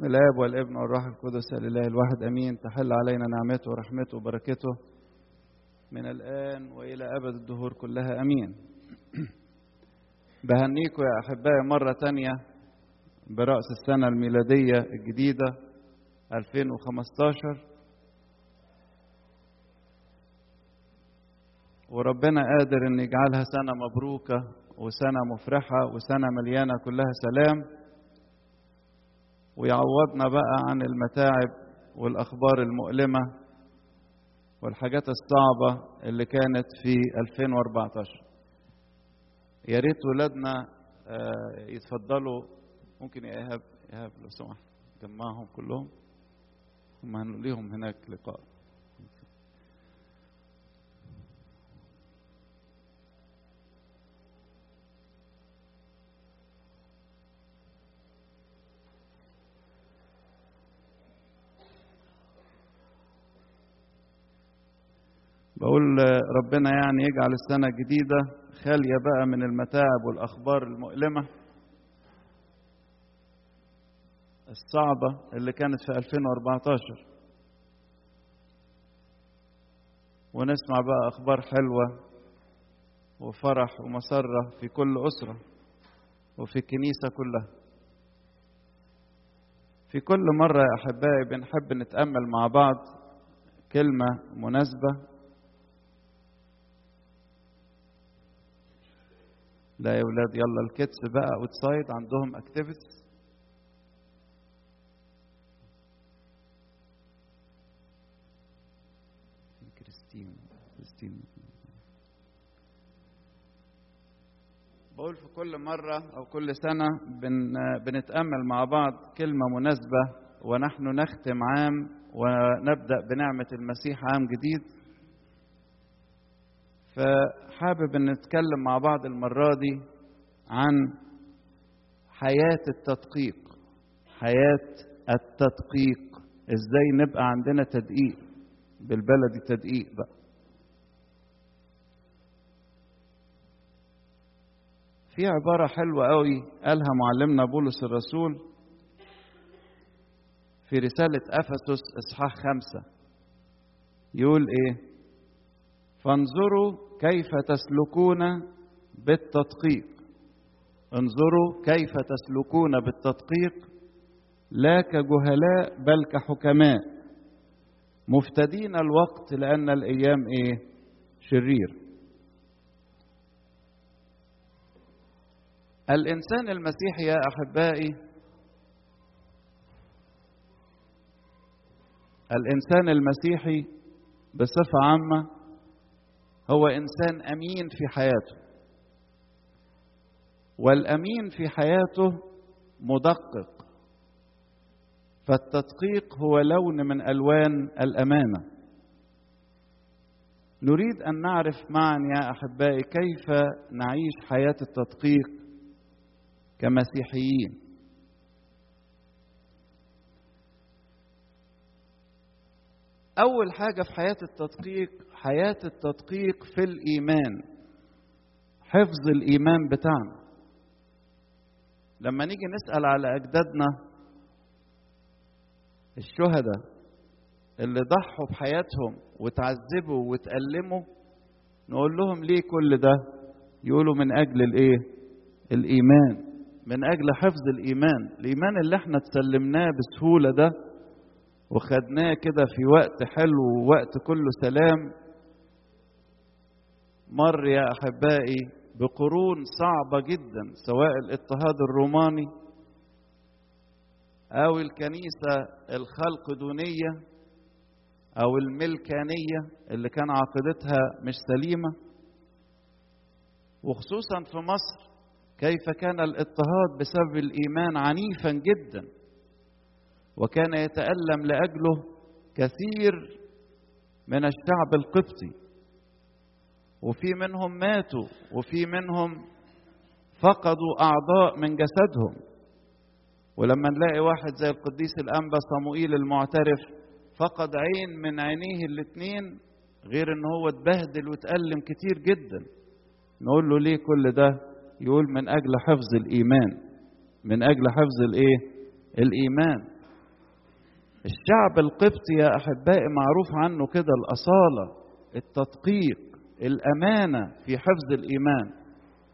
بسم الاب والابن والروح القدس الاله الواحد امين تحل علينا نعمته ورحمته وبركته من الان والى ابد الدهور كلها امين بهنيكم يا احبائي مره تانية براس السنه الميلاديه الجديده 2015 وربنا قادر ان يجعلها سنه مبروكه وسنه مفرحه وسنه مليانه كلها سلام ويعوضنا بقى عن المتاعب والاخبار المؤلمه والحاجات الصعبه اللي كانت في 2014 يا ريت ولادنا يتفضلوا ممكن يا ايهاب ايهاب لو سمحت جمعهم كلهم هم هنلاقيهم هناك لقاء بقول ربنا يعني يجعل السنة الجديدة خالية بقى من المتاعب والأخبار المؤلمة الصعبة اللي كانت في 2014 ونسمع بقى أخبار حلوة وفرح ومسرة في كل أسرة وفي الكنيسة كلها في كل مرة يا أحبائي بنحب نتأمل مع بعض كلمة مناسبة لا يا ولاد يلا الكتس بقى اوتسايد عندهم اكتيفيتيز كريستين كريستين بقول في كل مرة أو كل سنة بن بنتأمل مع بعض كلمة مناسبة ونحن نختم عام ونبدأ بنعمة المسيح عام جديد فحابب ان نتكلم مع بعض المرة دي عن حياة التدقيق حياة التدقيق ازاي نبقى عندنا تدقيق بالبلدي تدقيق بقى في عبارة حلوة قوي قالها معلمنا بولس الرسول في رسالة أفسس إصحاح خمسة يقول إيه؟ فانظروا كيف تسلكون بالتدقيق انظروا كيف تسلكون بالتدقيق لا كجهلاء بل كحكماء مفتدين الوقت لأن الأيام إيه شرير الإنسان المسيحي يا أحبائي الإنسان المسيحي بصفة عامة هو انسان امين في حياته والامين في حياته مدقق فالتدقيق هو لون من الوان الامانه نريد ان نعرف معا يا احبائي كيف نعيش حياه التدقيق كمسيحيين اول حاجه في حياه التدقيق حياة التدقيق في الإيمان حفظ الإيمان بتاعنا لما نيجي نسأل على أجدادنا الشهداء اللي ضحوا بحياتهم وتعذبوا وتألموا نقول لهم ليه كل ده يقولوا من أجل الإيه الإيمان من أجل حفظ الإيمان الإيمان اللي احنا تسلمناه بسهولة ده وخدناه كده في وقت حلو ووقت كله سلام مر يا احبائي بقرون صعبه جدا سواء الاضطهاد الروماني او الكنيسه الخلق دونيه او الملكانيه اللي كان عقيدتها مش سليمه وخصوصا في مصر كيف كان الاضطهاد بسبب الايمان عنيفا جدا وكان يتالم لاجله كثير من الشعب القبطي وفي منهم ماتوا وفي منهم فقدوا اعضاء من جسدهم ولما نلاقي واحد زي القديس الانبا صموئيل المعترف فقد عين من عينيه الاثنين غير ان هو اتبهدل واتألم كتير جدا نقول له ليه كل ده يقول من اجل حفظ الايمان من اجل حفظ الايه الايمان الشعب القبطي يا احبائي معروف عنه كده الاصاله التدقيق الامانه في حفظ الايمان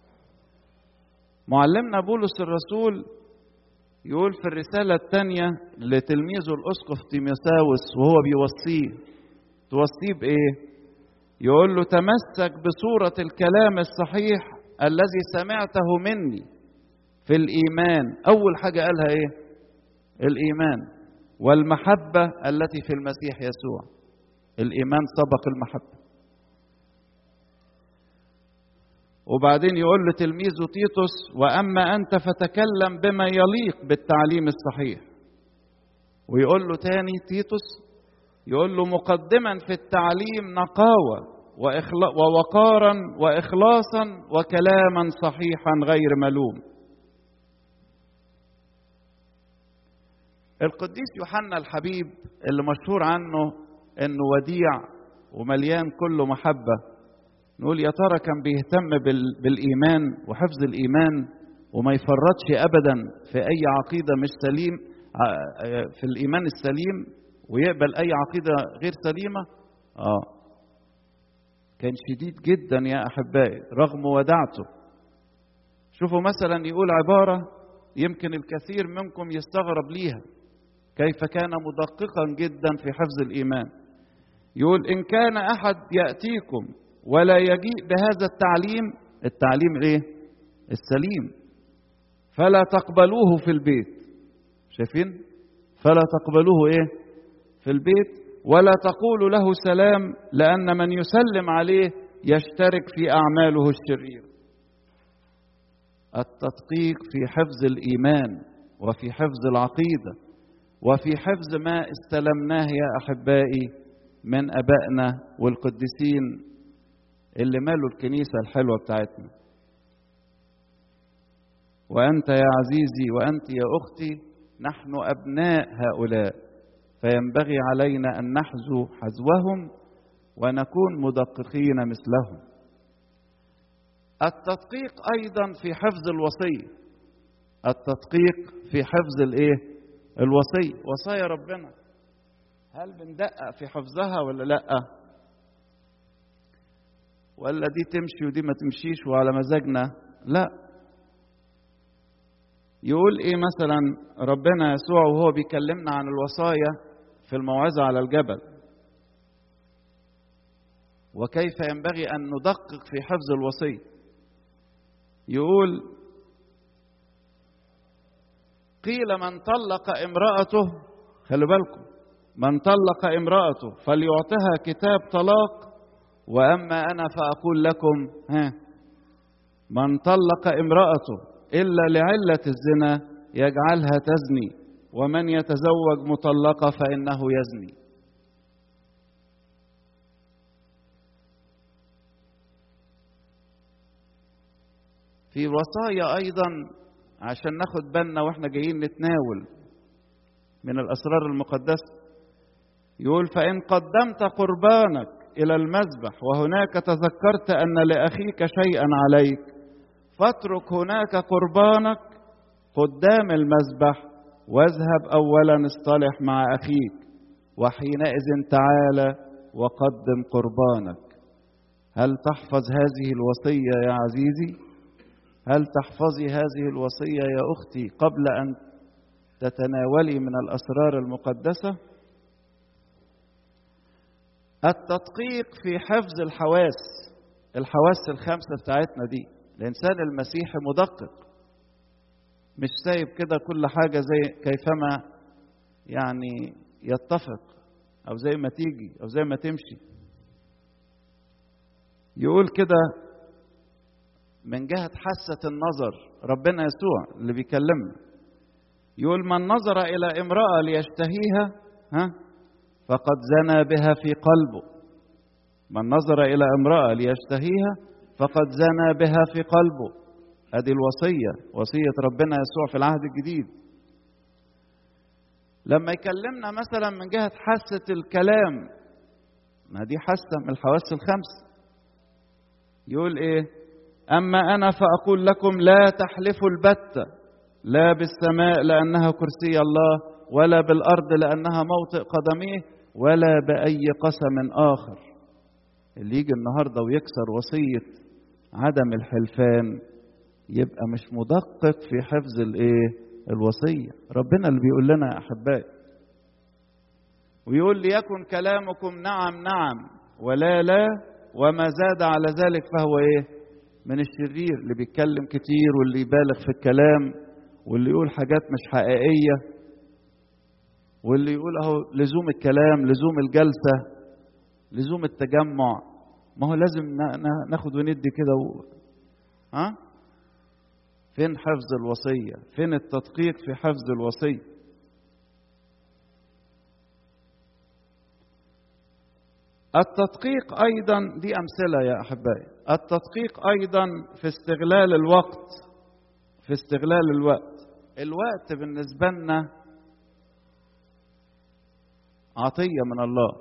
معلمنا بولس الرسول يقول في الرساله الثانيه لتلميذه الاسقف تيموساوس وهو بيوصيه توصيه بايه يقول له تمسك بصوره الكلام الصحيح الذي سمعته مني في الايمان اول حاجه قالها ايه الايمان والمحبة التي في المسيح يسوع الإيمان سبق المحبة وبعدين يقول لتلميذه تيتوس وأما أنت فتكلم بما يليق بالتعليم الصحيح ويقول له تاني تيتوس يقول له مقدما في التعليم نقاوة ووقارا وإخلاصا وكلاما صحيحا غير ملوم القديس يوحنا الحبيب اللي مشهور عنه انه وديع ومليان كله محبه نقول يا ترى كان بيهتم بالايمان وحفظ الايمان وما يفرطش ابدا في اي عقيده مش سليم في الايمان السليم ويقبل اي عقيده غير سليمه اه كان شديد جدا يا احبائي رغم ودعته شوفوا مثلا يقول عباره يمكن الكثير منكم يستغرب ليها كيف كان مدققا جدا في حفظ الايمان يقول ان كان احد ياتيكم ولا يجيء بهذا التعليم التعليم ايه السليم فلا تقبلوه في البيت شايفين فلا تقبلوه ايه في البيت ولا تقولوا له سلام لان من يسلم عليه يشترك في اعماله الشريره التدقيق في حفظ الايمان وفي حفظ العقيده وفي حفظ ما استلمناه يا احبائي من ابائنا والقديسين اللي مالوا الكنيسه الحلوه بتاعتنا وانت يا عزيزي وانت يا اختي نحن ابناء هؤلاء فينبغي علينا ان نحذو حذوهم ونكون مدققين مثلهم التدقيق ايضا في حفظ الوصيه التدقيق في حفظ الايه الوصيه وصايا ربنا هل بندقق في حفظها ولا لا ولا دي تمشي ودي ما تمشيش وعلى مزاجنا لا يقول ايه مثلا ربنا يسوع وهو بيكلمنا عن الوصايا في الموعظه على الجبل وكيف ينبغي ان ندقق في حفظ الوصيه يقول قيل من طلق امرأته خلي بالكم من طلق امرأته فليعطها كتاب طلاق وأما أنا فأقول لكم ها من طلق امرأته إلا لعلة الزنا يجعلها تزني ومن يتزوج مطلقة فإنه يزني في وصايا أيضا عشان ناخد بالنا واحنا جايين نتناول من الاسرار المقدسه يقول فان قدمت قربانك الى المذبح وهناك تذكرت ان لاخيك شيئا عليك فاترك هناك قربانك قدام المذبح واذهب اولا اصطلح مع اخيك وحينئذ تعالى وقدم قربانك هل تحفظ هذه الوصيه يا عزيزي هل تحفظي هذه الوصيه يا اختي قبل ان تتناولي من الاسرار المقدسه التدقيق في حفظ الحواس الحواس الخمسه بتاعتنا دي الانسان المسيحي مدقق مش سايب كده كل حاجه زي كيفما يعني يتفق او زي ما تيجي او زي ما تمشي يقول كده من جهة حاسة النظر ربنا يسوع اللي بيكلمنا يقول من نظر إلى امرأة ليشتهيها ها فقد زنى بها في قلبه من نظر إلى امرأة ليشتهيها فقد زنى بها في قلبه هذه الوصية وصية ربنا يسوع في العهد الجديد لما يكلمنا مثلا من جهة حاسة الكلام ما دي حاسة من الحواس الخمس يقول ايه أما أنا فأقول لكم لا تحلفوا البتة لا بالسماء لأنها كرسي الله ولا بالأرض لأنها موطئ قدميه ولا بأي قسم آخر اللي يجي النهاردة ويكسر وصية عدم الحلفان يبقى مش مدقق في حفظ الايه الوصية ربنا اللي بيقول لنا يا أحبائي ويقول ليكن كلامكم نعم نعم ولا لا وما زاد على ذلك فهو ايه من الشرير اللي بيتكلم كتير واللي يبالغ في الكلام واللي يقول حاجات مش حقيقية واللي يقول اهو لزوم الكلام لزوم الجلسة لزوم التجمع ما هو لازم ناخد وندي كده و... ها فين حفظ الوصية فين التدقيق في حفظ الوصية التدقيق أيضا دي أمثلة يا أحبائي التدقيق أيضا في استغلال الوقت في استغلال الوقت الوقت بالنسبة لنا عطية من الله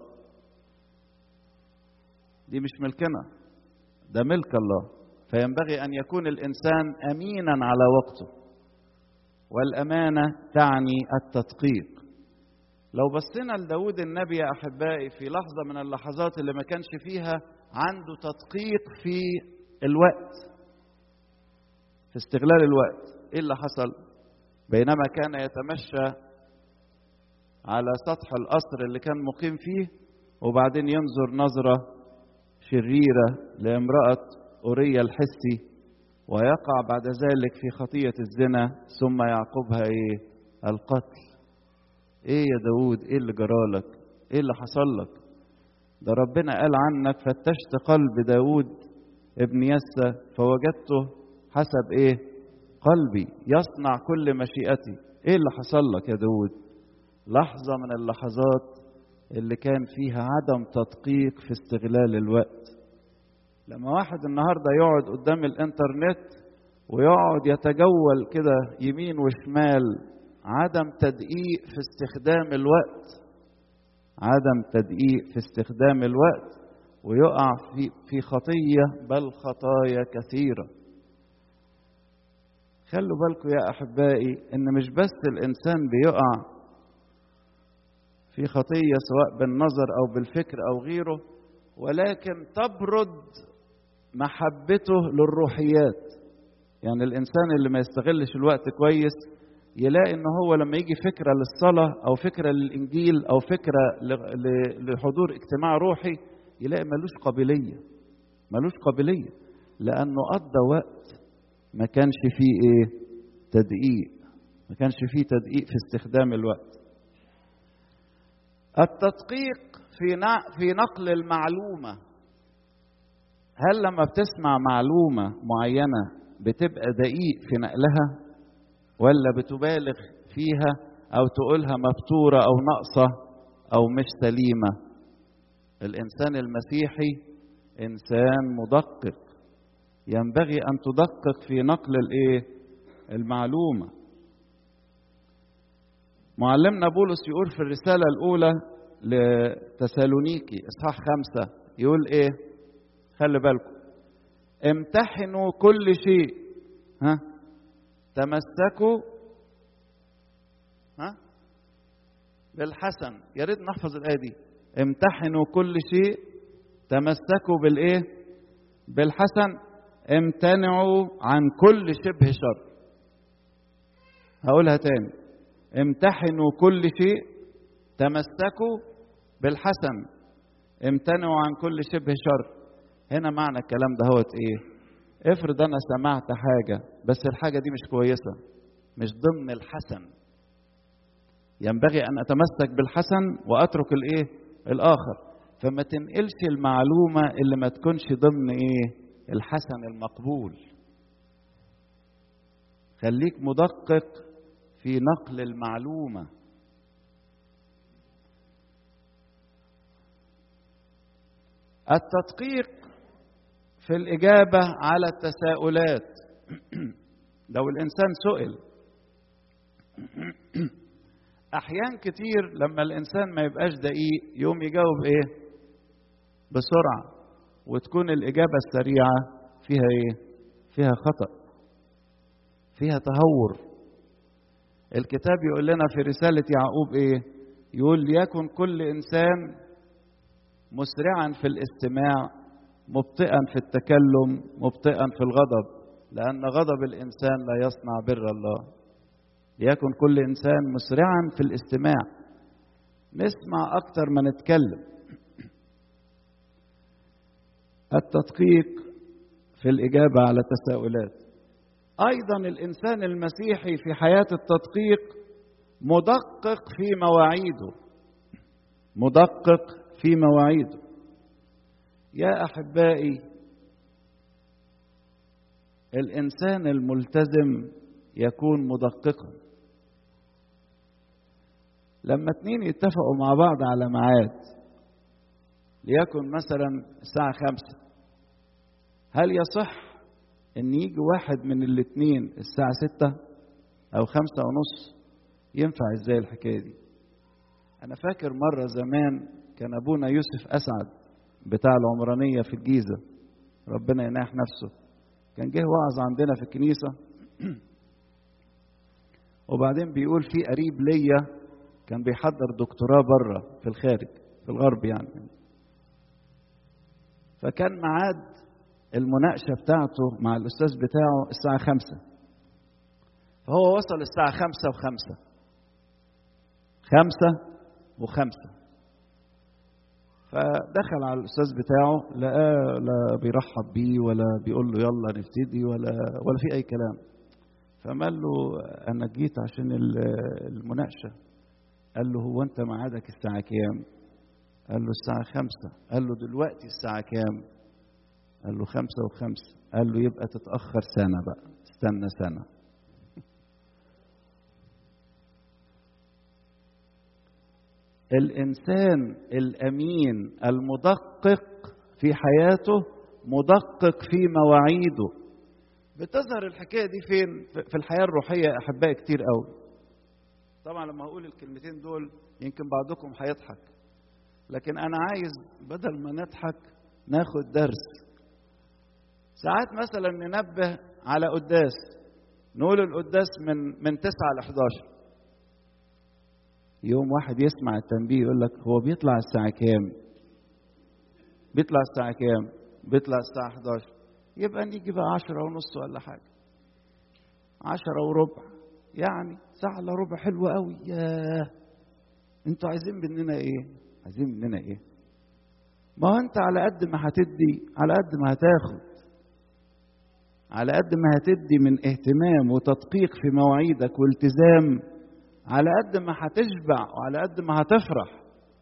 دي مش ملكنا ده ملك الله فينبغي ان يكون الانسان امينا على وقته والامانه تعني التدقيق لو بصينا لداود النبي يا احبائي في لحظه من اللحظات اللي ما كانش فيها عنده تدقيق في الوقت في استغلال الوقت ايه اللي حصل بينما كان يتمشى على سطح القصر اللي كان مقيم فيه وبعدين ينظر نظره شريره لامراه أوريا الحسي ويقع بعد ذلك في خطية الزنا ثم يعقبها إيه؟ القتل. إيه يا داود؟ إيه اللي جرالك؟ إيه اللي حصل لك؟ ده ربنا قال عنك فتشت قلب داود ابن يسى فوجدته حسب إيه؟ قلبي يصنع كل مشيئتي. إيه اللي حصل لك يا داود؟ لحظة من اللحظات اللي كان فيها عدم تدقيق في استغلال الوقت. لما واحد النهارده يقعد قدام الانترنت ويقعد يتجول كده يمين وشمال عدم تدقيق في استخدام الوقت عدم تدقيق في استخدام الوقت ويقع في في خطيه بل خطايا كثيره خلوا بالكم يا احبائي ان مش بس الانسان بيقع في خطيه سواء بالنظر او بالفكر او غيره ولكن تبرد محبته للروحيات يعني الانسان اللي ما يستغلش الوقت كويس يلاقي ان هو لما يجي فكره للصلاه او فكره للانجيل او فكره لحضور اجتماع روحي يلاقي ملوش قابليه ملوش قابليه لانه قضى وقت ما كانش فيه ايه تدقيق ما كانش فيه تدقيق في استخدام الوقت التدقيق في في نقل المعلومه هل لما بتسمع معلومة معينة بتبقى دقيق في نقلها ولا بتبالغ فيها أو تقولها مفتورة أو ناقصة أو مش سليمة الإنسان المسيحي إنسان مدقق ينبغي أن تدقق في نقل الإيه؟ المعلومة معلمنا بولس يقول في الرسالة الأولى لتسالونيكي إصحاح خمسة يقول إيه؟ خلي بالكم امتحنوا كل شيء ها تمسكوا ها بالحسن يا ريت نحفظ الايه دي امتحنوا كل شيء تمسكوا بالايه بالحسن امتنعوا عن كل شبه شر هقولها تاني امتحنوا كل شيء تمسكوا بالحسن امتنعوا عن كل شبه شر هنا معنى الكلام ده هوت ايه افرض انا سمعت حاجه بس الحاجه دي مش كويسه مش ضمن الحسن ينبغي ان اتمسك بالحسن واترك الايه الاخر فما تنقلش المعلومه اللي ما تكونش ضمن ايه الحسن المقبول خليك مدقق في نقل المعلومه التدقيق في الإجابة على التساؤلات لو الإنسان سئل أحيان كتير لما الإنسان ما يبقاش دقيق يوم يجاوب إيه بسرعة وتكون الإجابة السريعة فيها إيه فيها خطأ فيها تهور الكتاب يقول لنا في رسالة يعقوب إيه يقول ليكن كل إنسان مسرعا في الاستماع مبطئا في التكلم مبطئا في الغضب لأن غضب الإنسان لا يصنع بر الله ليكن كل إنسان مسرعا في الاستماع نسمع أكتر ما نتكلم التدقيق في الإجابة على تساؤلات أيضا الإنسان المسيحي في حياة التدقيق مدقق في مواعيده مدقق في مواعيده يا أحبائي الإنسان الملتزم يكون مدققا لما اتنين يتفقوا مع بعض على ميعاد ليكن مثلا الساعة خمسة هل يصح ان يجي واحد من الاتنين الساعة ستة او خمسة ونص ينفع ازاي الحكاية دي انا فاكر مرة زمان كان ابونا يوسف اسعد بتاع العمرانية في الجيزة ربنا يناح نفسه كان جه وعظ عندنا في الكنيسة وبعدين بيقول في قريب ليا كان بيحضر دكتوراه بره في الخارج في الغرب يعني فكان ميعاد المناقشة بتاعته مع الأستاذ بتاعه الساعة خمسة فهو وصل الساعة خمسة وخمسة خمسة وخمسة فدخل على الأستاذ بتاعه لقاه لا بيرحب بيه ولا بيقول له يلا نبتدي ولا ولا في أي كلام فقال له أنا جيت عشان المناقشة قال له هو أنت ميعادك الساعة كام؟ قال له الساعة خمسة قال له دلوقتي الساعة كام؟ قال له خمسة وخمسة قال له يبقى تتأخر سنة بقى استنى سنة الإنسان الأمين المدقق في حياته مدقق في مواعيده بتظهر الحكاية دي فين في الحياة الروحية أحبائي كتير قوي طبعا لما هقول الكلمتين دول يمكن بعضكم هيضحك لكن أنا عايز بدل ما نضحك ناخد درس ساعات مثلا ننبه على قداس نقول القداس من من 9 ل 11 يوم واحد يسمع التنبيه يقول لك هو بيطلع الساعة كام؟ بيطلع الساعة كام؟ بيطلع الساعة 11 يبقى نيجي بقى 10 ونص ولا حاجة 10 وربع يعني ساعة الا ربع حلوة قوي ياه انتوا عايزين مننا ايه؟ عايزين مننا ايه؟ ما هو انت على قد ما هتدي على قد ما هتاخد على قد ما هتدي من اهتمام وتدقيق في مواعيدك والتزام على قد ما هتشبع وعلى قد ما هتفرح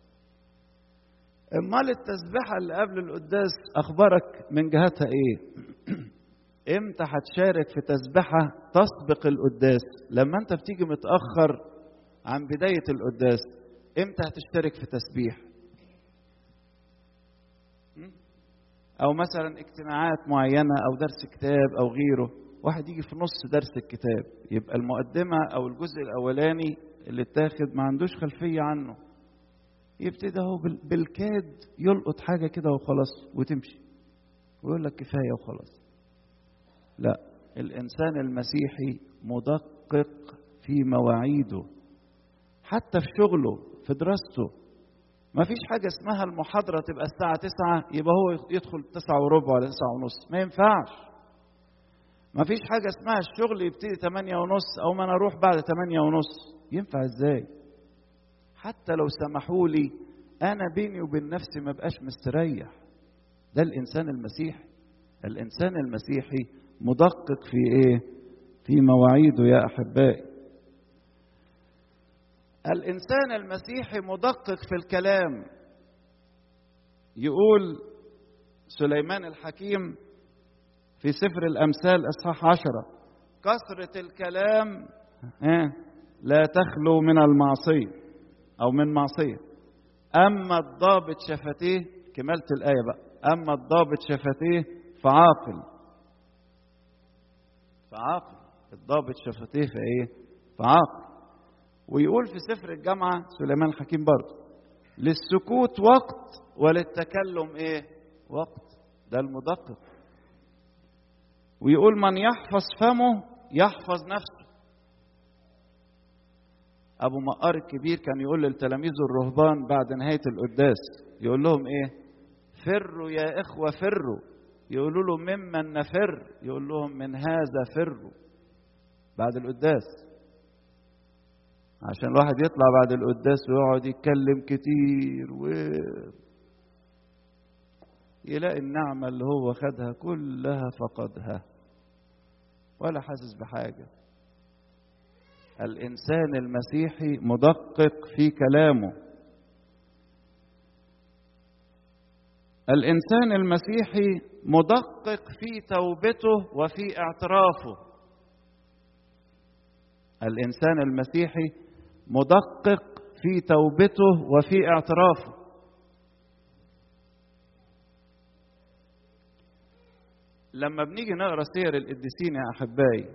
امال التسبيحه اللي قبل القداس اخبارك من جهتها ايه امتى هتشارك في تسبيحه تسبق القداس لما انت بتيجي متاخر عن بدايه القداس امتى هتشترك في تسبيح او مثلا اجتماعات معينه او درس كتاب او غيره واحد يجي في نص درس الكتاب يبقى المقدمه او الجزء الاولاني اللي اتاخد ما عندوش خلفيه عنه يبتدي اهو بالكاد يلقط حاجه كده وخلاص وتمشي ويقول لك كفايه وخلاص لا الانسان المسيحي مدقق في مواعيده حتى في شغله في دراسته ما فيش حاجة اسمها المحاضرة تبقى الساعة تسعة يبقى هو يدخل تسعة وربع ولا تسعة ونص ما ينفعش ما فيش حاجة اسمها الشغل يبتدي تمانية ونص أو ما أنا أروح بعد تمانية ونص ينفع إزاي حتى لو سمحوا لي أنا بيني وبين نفسي ما بقاش مستريح ده الإنسان المسيحي الإنسان المسيحي مدقق في إيه في مواعيده يا أحبائي الإنسان المسيحي مدقق في الكلام يقول سليمان الحكيم في سفر الأمثال إصحاح عشرة كثرة الكلام لا تخلو من المعصية أو من معصية أما الضابط شفتيه كملت الآية بقى أما الضابط شفتيه فعاقل فعاقل الضابط شفتيه فإيه فعاقل ويقول في سفر الجامعة سليمان الحكيم برضه للسكوت وقت وللتكلم ايه وقت ده المدقق ويقول من يحفظ فمه يحفظ نفسه ابو مقار الكبير كان يقول لتلاميذه الرهبان بعد نهايه القداس يقول لهم ايه فروا يا اخوه فروا يقولوا له ممن نفر يقول لهم من هذا فروا بعد القداس عشان الواحد يطلع بعد القداس ويقعد يتكلم كتير و يلاقي النعمة اللي هو خدها كلها فقدها ولا حاسس بحاجة الإنسان المسيحي مدقق في كلامه الإنسان المسيحي مدقق في توبته وفي اعترافه الإنسان المسيحي مدقق في توبته وفي اعترافه لما بنيجي نقرا سير القديسين يا احبائي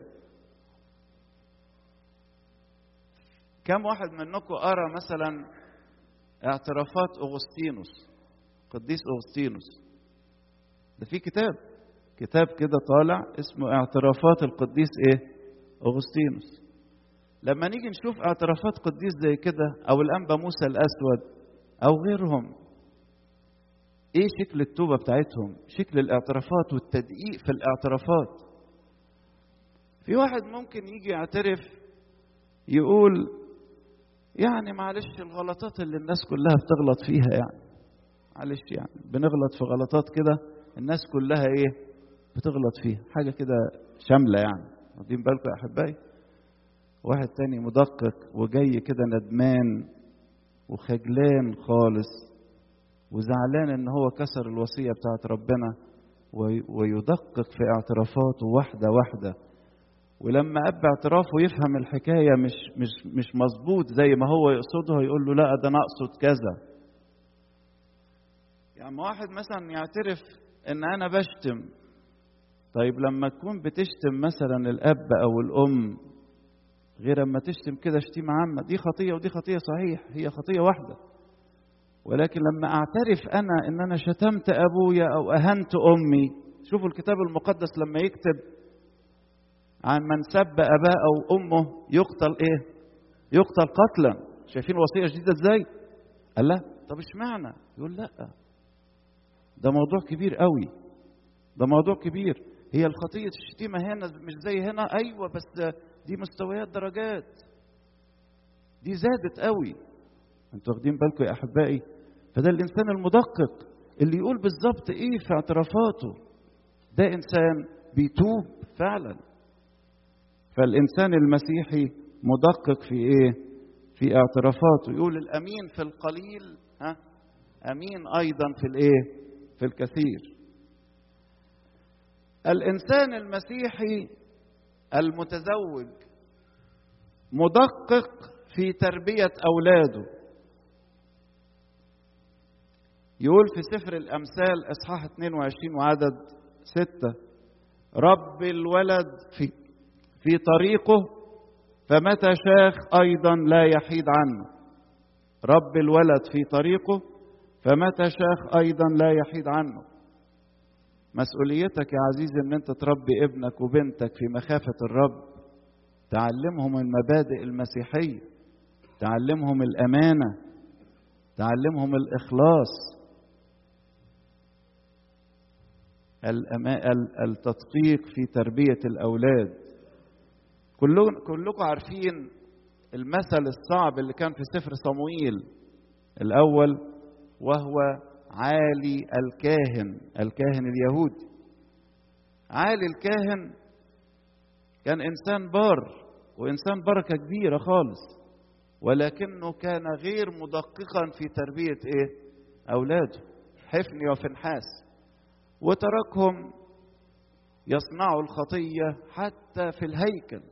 كم واحد منكم قرا مثلا اعترافات اغسطينوس قديس اغسطينوس ده في كتاب كتاب كده طالع اسمه اعترافات القديس ايه اغسطينوس لما نيجي نشوف اعترافات قديس زي كده او الانبا موسى الاسود او غيرهم ايه شكل التوبه بتاعتهم شكل الاعترافات والتدقيق في الاعترافات في واحد ممكن يجي يعترف يقول يعني معلش الغلطات اللي الناس كلها بتغلط فيها يعني معلش يعني بنغلط في غلطات كده الناس كلها ايه بتغلط فيها حاجة كده شاملة يعني واخدين بالكم يا أحبائي واحد تاني مدقق وجاي كده ندمان وخجلان خالص وزعلان ان هو كسر الوصية بتاعت ربنا ويدقق في اعترافاته واحدة واحدة ولما اب اعترافه يفهم الحكاية مش مش مش مظبوط زي ما هو يقصدها يقول له لا ده انا اقصد كذا يعني واحد مثلا يعترف ان انا بشتم طيب لما تكون بتشتم مثلا الاب او الام غير اما تشتم كده شتيمة عامة دي خطية ودي خطية صحيح هي خطية واحدة ولكن لما اعترف انا ان انا شتمت ابويا او اهنت امي شوفوا الكتاب المقدس لما يكتب عن من سب اباه او امه يقتل ايه يقتل قتلا شايفين وصيه جديده ازاي قال لا طب اشمعنى يقول لا ده موضوع كبير قوي ده موضوع كبير هي الخطيه الشتيمه هنا مش زي هنا ايوه بس دي مستويات درجات دي زادت قوي انتوا واخدين بالكم يا احبائي فده الانسان المدقق اللي يقول بالظبط ايه في اعترافاته ده انسان بيتوب فعلا فالانسان المسيحي مدقق في ايه في اعترافاته يقول الامين في القليل ها امين ايضا في الايه في الكثير الانسان المسيحي المتزوج مدقق في تربيه اولاده يقول في سفر الامثال اصحاح 22 وعدد 6 رب الولد في في طريقه فمتى شاخ ايضا لا يحيد عنه رب الولد في طريقه فمتى شاخ ايضا لا يحيد عنه مسؤوليتك يا عزيزي ان انت تربي ابنك وبنتك في مخافه الرب تعلمهم المبادئ المسيحيه تعلمهم الامانه تعلمهم الاخلاص التدقيق في تربيه الاولاد كلكم عارفين المثل الصعب اللي كان في سفر صموئيل الاول وهو عالي الكاهن الكاهن اليهودي عالي الكاهن كان انسان بار وانسان بركه كبيره خالص ولكنه كان غير مدققا في تربيه ايه اولاده حفني وفنحاس وتركهم يصنعوا الخطيه حتى في الهيكل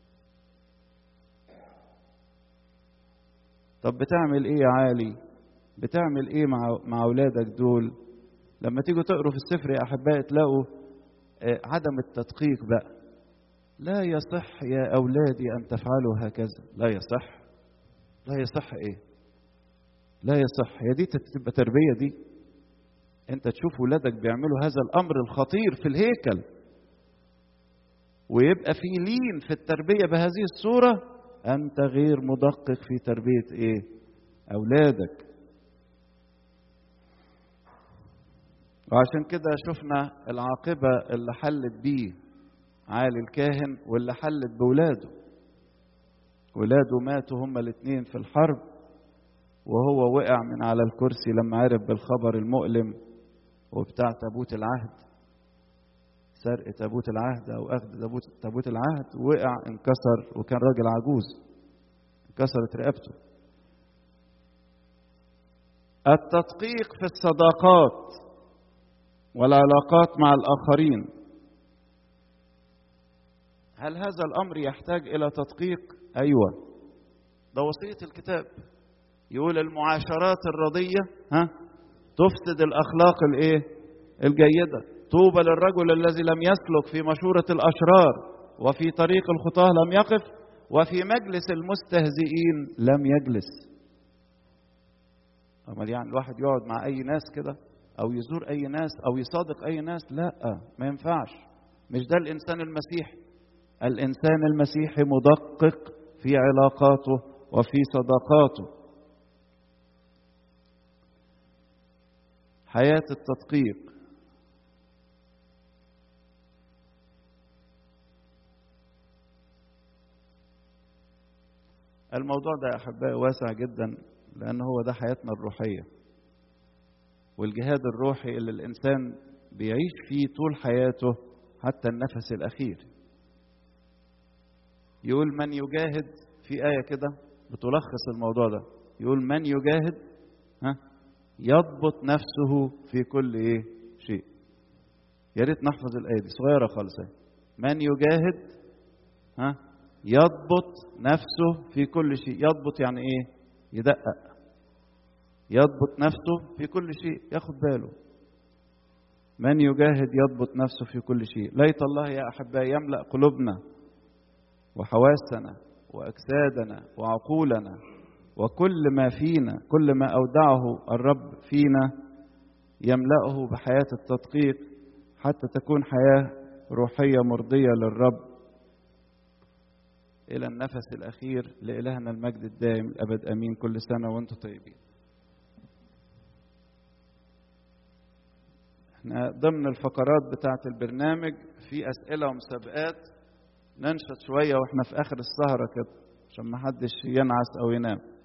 طب بتعمل ايه يا عالي بتعمل ايه مع مع اولادك دول لما تيجوا تقروا في السفر يا احبائي تلاقوا عدم التدقيق بقى لا يصح يا اولادي ان تفعلوا هكذا لا يصح لا يصح ايه لا يصح هي دي تبقى تربيه دي انت تشوف ولادك بيعملوا هذا الامر الخطير في الهيكل ويبقى في لين في التربيه بهذه الصوره انت غير مدقق في تربيه ايه اولادك وعشان كده شفنا العاقبه اللي حلت بيه عالي الكاهن واللي حلت بولاده ولاده ماتوا هما الاثنين في الحرب وهو وقع من على الكرسي لما عرف بالخبر المؤلم وبتاع تابوت العهد سرق تابوت العهد او اخذ تابوت تابوت العهد وقع انكسر وكان راجل عجوز انكسرت رقبته التدقيق في الصداقات والعلاقات مع الاخرين هل هذا الامر يحتاج الى تدقيق ايوه ده وصيه الكتاب يقول المعاشرات الرضيه ها تفسد الاخلاق الايه الجيده طوبى للرجل الذي لم يسلك في مشورة الأشرار وفي طريق الخطاة لم يقف وفي مجلس المستهزئين لم يجلس أمال يعني الواحد يقعد مع أي ناس كده أو يزور أي ناس أو يصادق أي ناس لا ما ينفعش مش ده الإنسان المسيحي الإنسان المسيحي مدقق في علاقاته وفي صداقاته حياة التدقيق الموضوع ده يا احبائي واسع جدا لان هو ده حياتنا الروحيه والجهاد الروحي اللي الانسان بيعيش فيه طول حياته حتى النفس الاخير يقول من يجاهد في ايه كده بتلخص الموضوع ده يقول من يجاهد ها يضبط نفسه في كل ايه شيء يا ريت نحفظ الايه دي صغيره خالص اهي من يجاهد ها يضبط نفسه في كل شيء يضبط يعني ايه يدقق يضبط نفسه في كل شيء ياخد باله من يجاهد يضبط نفسه في كل شيء ليت الله يا احبائي يملا قلوبنا وحواسنا واجسادنا وعقولنا وكل ما فينا كل ما اودعه الرب فينا يملاه بحياه التدقيق حتى تكون حياه روحيه مرضيه للرب إلى النفس الأخير لإلهنا المجد الدائم الأبد أمين كل سنة وأنتم طيبين احنا ضمن الفقرات بتاعة البرنامج في أسئلة ومسابقات ننشط شوية واحنا في آخر السهرة كده عشان ما حدش ينعس أو ينام